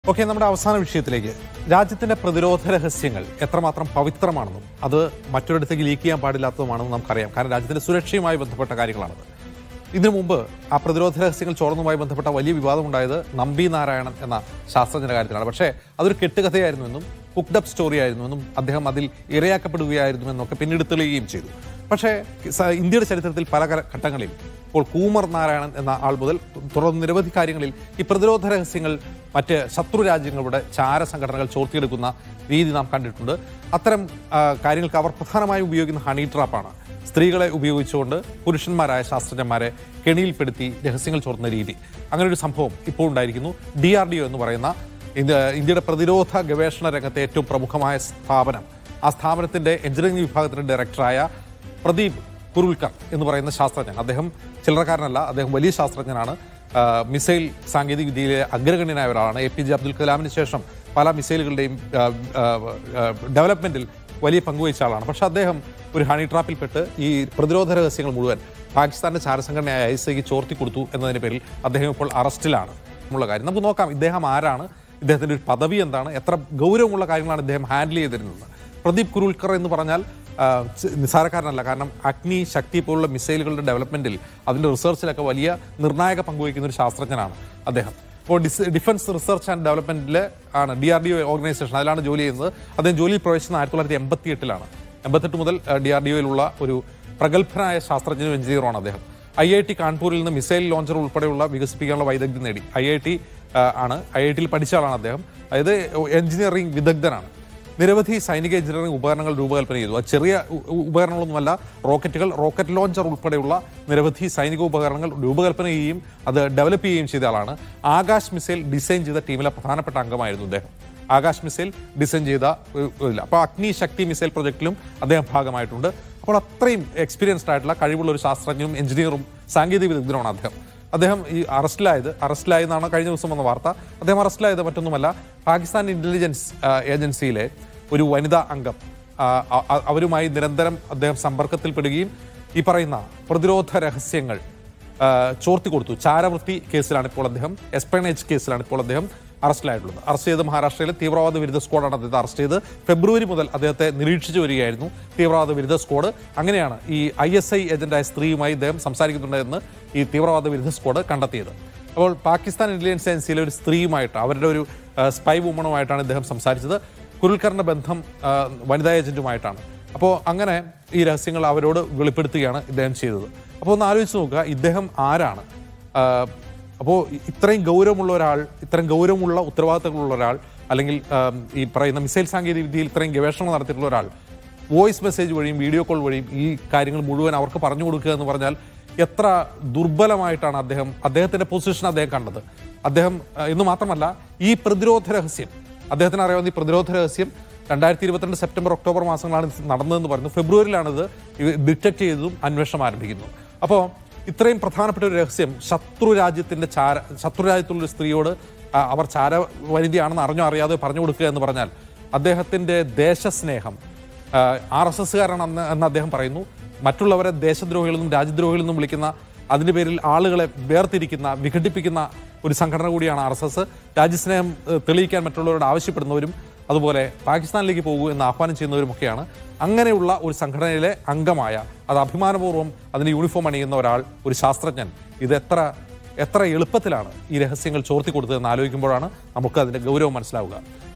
okay നമ്മുടെ അവസാന വിഷയത്തിലേക്ക് രാജ്യത്തിന്റെ പ്രതിരോധ രഹസ്യങ്ങൾ എത്രമാത്രം പവിത്രമാണെന്നും അത് മറ്റൊരിടത്തേക്ക് ലീക്ക് ചെയ്യാൻ പാടില്ലാത്തതുമാണെന്നും നമുക്കറിയാം കാരണം രാജ്യത്തിന്റെ സുരക്ഷയുമായി ബന്ധപ്പെട്ട കാര്യങ്ങളാണത് ഇതിനു മുമ്പ് ആ പ്രതിരോധ രഹസ്യങ്ങൾ ചോർന്നുമായി ബന്ധപ്പെട്ട വലിയ വിവാദമുണ്ടായത് നമ്പി നാരായണൻ എന്ന ശാസ്ത്രജ്ഞന്റെ കാര്യത്തിലാണ് പക്ഷേ അതൊരു കെട്ടുകഥയായിരുന്നുവെന്നും കുക്ഡപ്പ് സ്റ്റോറി ആയിരുന്നുവെന്നും അദ്ദേഹം അതിൽ ഇരയാക്കപ്പെടുകയായിരുന്നുവെന്നൊക്കെ പിന്നീട് തെളിയുകയും ചെയ്തു പക്ഷേ സ- ഇന്ത്യയുടെ ചരിത്രത്തിൽ പല ഘ- ഘട്ടങ്ങളിൽ ഇപ്പോൾ കൂമർ നാരായണൻ എന്ന ആൾ മുതൽ തുടർന്ന് നിരവധി കാര്യങ്ങളിൽ ഈ പ്രതിരോധ രഹസ്യങ്ങൾ മറ്റ് ശത്രു രാജ്യങ്ങളുടെ ചാര സംഘടനകൾ ചോർത്തിയെടുക്കുന്ന രീതി നാം കണ്ടിട്ടുണ്ട് അത്തരം ആ, കാര്യങ്ങൾക്ക് അവർ പ്രധാനമായും ഉപയോഗിക്കുന്ന ഹണി ട്രാപ്പാണ് സ്ത്രീകളെ ഉപയോഗിച്ചുകൊണ്ട് പുരുഷന്മാരായ ശാസ്ത്രജ്ഞന്മാരെ കെണിയിൽപ്പെടുത്തി രഹസ്യങ്ങൾ ചോർത്തുന്ന രീതി അങ്ങനെ ഒരു സംഭവം ഇപ്പോൾ ഉണ്ടായിരിക്കുന്നു ഡി ആർ ഡി ഒ എന്ന് പറയുന്ന ഇന്ത്യ ഇന്ത്യയുടെ പ്രതിരോധ ഗവേഷണ രംഗത്തെ ഏറ്റവും പ്രമുഖമായ സ്ഥാപനം ആ സ്ഥാപനത്തിന്റെ എഞ്ചിനീയറിംഗ് വിഭാഗത്തിന്റെ ഡയറക്ടറായ പ്രദീപ് കുരുൽക്കർ എന്ന് പറയുന്ന ശാസ്ത്രജ്ഞൻ അദ്ദേഹം ചില്ലറക്കാരനല്ല അദ്ദേഹം വലിയ ശാസ്ത്രജ്ഞനാണ് ആ, മിസൈൽ സാങ്കേതിക വിദ്യയിലെ അഗ്രഗണ്യനായ ഒരാളാണ് എ പി ജെ അബ്ദുൽ കലാമിന് ശേഷം പല മിസൈലുകളുടെയും ആ, ആ, ആ, ഡെവലപ്മെന്റിൽ വലിയ പങ്കുവഹിച്ച ആളാണ് പക്ഷെ അദ്ദേഹം ഒരു ഹണി ട്രാപ്പിൽപ്പെട്ട് ഈ പ്രതിരോധ രഹസ്യങ്ങൾ മുഴുവൻ പാകിസ്ഥാന്റെ ചാരസംഘടനയായ ഐ എസ് കൊടുത്തു കൊടുത്തു എന്നതിന്റെ പേരിൽ അദ്ദേഹം ഇപ്പോൾ അറസ്റ്റിലാണ് എന്നുള്ള കാര്യം നമുക്ക് നോക്കാം ഇദ്ദേഹം ആരാണ് ഇദ്ദേഹത്തിന്റെ ഒരു പദവി എന്താണ് എത്ര ഗൗരവമുള്ള കാര്യങ്ങളാണ് ഇദ്ദേഹം ഹാൻഡിൽ ചെയ്തിരുന്നത് പ്രദീപ് കുരുൽക്കർ എന്ന് പറഞ്ഞാൽ ആ, ച- നിസ്സാരക്കാരനല്ല കാരണം അഗ്നി ശക്തി പോലുള്ള മിസൈലുകളുടെ ഡെവലപ്മെന്റിൽ അതിന്റെ റിസർച്ചിലൊക്കെ വലിയ നിർണായക പങ്കുവയ്ക്കുന്ന ഒരു ശാസ്ത്രജ്ഞനാണ് അദ്ദേഹം ഇപ്പോൾ ഡിസ് ഡിഫൻസ് റിസർച്ച് ആൻഡ് ഡെവലപ്മെന്റിൽ ആണ് D R D O organisation അതിലാണ് ജോലി ചെയ്യുന്നത് അദ്ദേഹം ജോലിയിൽ പ്രവേശിച്ചത് ആയിരത്തി തൊള്ളായിരത്തി എൺപത്തി എട്ടിലാണ് എൺപത്തെട്ട് മുതൽ ഡി ആർ ഡി ഒയിലുള്ള ഒരു പ്രഗത്ഭനായ ശാസ്ത്രജ്ഞനും എഞ്ചിനീയറുമാണ് അദ്ദേഹം ഐ ഐ ടി കാൺപൂരിൽ നിന്ന് മിസൈൽ ലോഞ്ചർ ഉൾപ്പെടെയുള്ള വികസിപ്പിക്കാനുള്ള വൈദഗ്ധ്യം നേടി ഐ ഐ ടി ആണ് ഐ ഐ ടിയിൽ പഠിച്ച ആളാണ് അദ്ദേഹം അതായത് എഞ്ചിനീയറിംഗ് വിദഗ്ധനാണ് നിരവധി സൈനിക എഞ്ചിനീയറിംഗ് ഉപകരണങ്ങൾ രൂപകൽപ്പന ചെയ്തു അത് ചെറിയ ഉ- ഉ- ഉപകരണങ്ങളൊന്നുമല്ല റോക്കറ്റുകൾ റോക്കറ്റ് ലോഞ്ചർ ഉൾപ്പെടെയുള്ള നിരവധി സൈനിക ഉപകരണങ്ങൾ രൂപകൽപ്പന ചെയ്യുകയും അത് ഡെവലപ്പ് ചെയ്യുകയും ചെയ്ത ആളാണ് ആകാശ് മിസൈൽ ഡിസൈൻ ചെയ്ത ടീമിലെ പ്രധാനപ്പെട്ട അംഗമായിരുന്നു അദ്ദേഹം ആകാശ് മിസൈൽ ഡിസൈൻ ചെയ്ത ഒരു- ഇതില്ല അപ്പോൾ അഗ്നി ശക്തി മിസൈൽ പ്രൊജക്റ്റിലും അദ്ദേഹം ഭാഗമായിട്ടുണ്ട് അപ്പോൾ അത്രയും എക്സ്പീരിയൻസ്ഡ് ആയിട്ടുള്ള കഴിവുള്ള ഒരു ശാസ്ത്രജ്ഞനും എഞ്ചിനീയറും സാങ്കേതിക വിദഗ്ധനുമാണ് അദ്ദേഹം അദ്ദേഹം ഈ അറസ്റ്റിലായത് അറസ്റ്റിലായെന്നാണ് കഴിഞ്ഞ ദിവസം വന്ന വാർത്ത അദ്ദേഹം അറസ്റ്റിലായത് മറ്റൊന്നുമല്ല പാകിസ്ഥാൻ ഇന്റലിജൻസ് ആ, ഏജൻസിയിലെ ഒരു വനിതാ അംഗം ആ, അ- അ- അവരുമായി നിരന്തരം അദ്ദേഹം സമ്പർക്കത്തിൽപ്പെടുകയും ഈ പറയുന്ന പ്രതിരോധ രഹസ്യങ്ങൾ ആ, ചോർത്തി കൊടുത്തു ചാരവൃത്തി കേസിലാണ് ഇപ്പോൾ അദ്ദേഹം എസ്പേണേജ് കേസിലാണ് ഇപ്പോൾ അദ്ദേഹം അറസ്റ്റിലായിട്ടുള്ളത് അറസ്റ്റ് ചെയ്ത് മഹാരാഷ്ട്രയിലെ തീവ്രവാദ വിരുദ്ധ സ്ക്വാഡാണ് അദ്ദേഹത്തെ അറസ്റ്റ് ചെയ്ത് ഫെബ്രുവരി മുതൽ അദ്ദേഹത്തെ നിരീക്ഷിച്ചു വരികയായിരുന്നു തീവ്രവാദ വിരുദ്ധ സ്ക്വാഡ് അങ്ങനെയാണ് ഈ ഐ എസ് ഐ ഏജന്റായ സ്ത്രീയുമായി ഇദ്ദേഹം സംസാരിക്കുന്നുണ്ടെന്ന് ഈ തീവ്രവാദ വിരുദ്ധ സ്ക്വാഡ് കണ്ടെത്തിയത് അപ്പോൾ പാകിസ്ഥാൻ ഇന്റലിജൻസ് ഏജൻസിയിലെ ഒരു സ്ത്രീയുമായിട്ട് അവരുടെ ഒരു ആ, സ്പൈ വുമണുമായിട്ടാണ് ഇദ്ദേഹം സംസാരിച്ചത് കുരുൽക്കറിന്റെ ബന്ധം ആ, വനിതാ ഏജന്റുമായിട്ടാണ് അപ്പോൾ അങ്ങനെ ഈ രഹസ്യങ്ങൾ അവരോട് വെളിപ്പെടുത്തുകയാണ് ഇദ്ദേഹം ചെയ്തത് അപ്പോൾ ഒന്ന് ആലോചിച്ച് നോക്കുക ഇദ്ദേഹം ആരാണ് ആ, അപ്പോൾ ഇത്രയും ഗൗരവമുള്ള ഒരാൾ ഇത്രയും ഗൗരവമുള്ള ഉത്തരവാദിത്തങ്ങളുള്ള ഒരാൾ അല്ലെങ്കിൽ ആം, ഈ പറയുന്ന മിസൈൽ സാങ്കേതിക വിദ്യയിൽ ഇത്രയും ഗവേഷണം നടത്തിയിട്ടുള്ള ഒരാൾ വോയിസ് മെസ്സേജ് വഴിയും വീഡിയോ കോൾ വഴിയും ഈ കാര്യങ്ങൾ മുഴുവൻ അവർക്ക് പറഞ്ഞു കൊടുക്കുക എന്ന് പറഞ്ഞാൽ എത്ര ദുർബലമായിട്ടാണ് അദ്ദേഹം അദ്ദേഹത്തിന്റെ പൊസിഷൻ അദ്ദേഹം കണ്ടത് അദ്ദേഹം ആ, എന്ന് മാത്രമല്ല ഈ പ്രതിരോധ രഹസ്യം അദ്ദേഹത്തിന് അറിയാവുന്ന ഈ പ്രതിരോധ രഹസ്യം രണ്ടായിരത്തി ഇരുപത്തിരണ്ട് സെപ്റ്റംബർ ഒക്ടോബർ മാസങ്ങളാണ് ഇത് നടന്നതെന്ന് പറയുന്നു ഫെബ്രുവരിയിലാണിത് ഡിറ്റക്ട് ചെയ്തതും അന്വേഷണം ആരംഭിക്കുന്നത് അപ്പോൾ ഇത്രയും പ്രധാനപ്പെട്ട ഒരു രഹസ്യം ശത്രു രാജ്യത്തിന്റെ ചാര ശത്രു രാജ്യത്തുള്ള ഒരു സ്ത്രീയോട് ആ, അവർ ചാര വനിതയാണെന്ന് അറിഞ്ഞോ അറിയാതെ പറഞ്ഞു കൊടുക്കുക എന്ന് പറഞ്ഞാൽ അദ്ദേഹത്തിന്റെ ദേശസ്നേഹം ആർ എസ് എസ്സുകാരാണ് എന്ന് അദ്ദേഹം പറയുന്നു മറ്റുള്ളവരെ ദേശദ്രോഹികളെന്നും രാജ്യദ്രോഹികളെന്നും വിളിക്കുന്ന അതിന്റെ പേരിൽ ആളുകളെ വേർതിരിക്കുന്ന വിഘടിപ്പിക്കുന്ന ഒരു സംഘടന കൂടിയാണ് ആർ എസ് എസ് രാജ്യസ്നേഹം ഏഹ്, തെളിയിക്കാൻ മറ്റുള്ളവരോട് ആവശ്യപ്പെടുന്നവരും അതുപോലെ പാകിസ്ഥാനിലേക്ക് പോകൂ എന്ന് ആഹ്വാനം ചെയ്യുന്നവരുമൊക്കെയാണ് അങ്ങനെയുള്ള ഒരു സംഘടനയിലെ അംഗമായ അത് അഭിമാനപൂർവ്വം അതിന് യൂണിഫോം അണിയുന്ന ഒരാൾ ഒരു ശാസ്ത്രജ്ഞൻ ഇത് എത്ര എത്ര എളുപ്പത്തിലാണ് ഈ രഹസ്യങ്ങൾ ചോർത്തി കൊടുത്തതെന്ന് ആലോചിക്കുമ്പോഴാണ് നമുക്ക് അതിന്റെ ഗൗരവം മനസ്സിലാവുക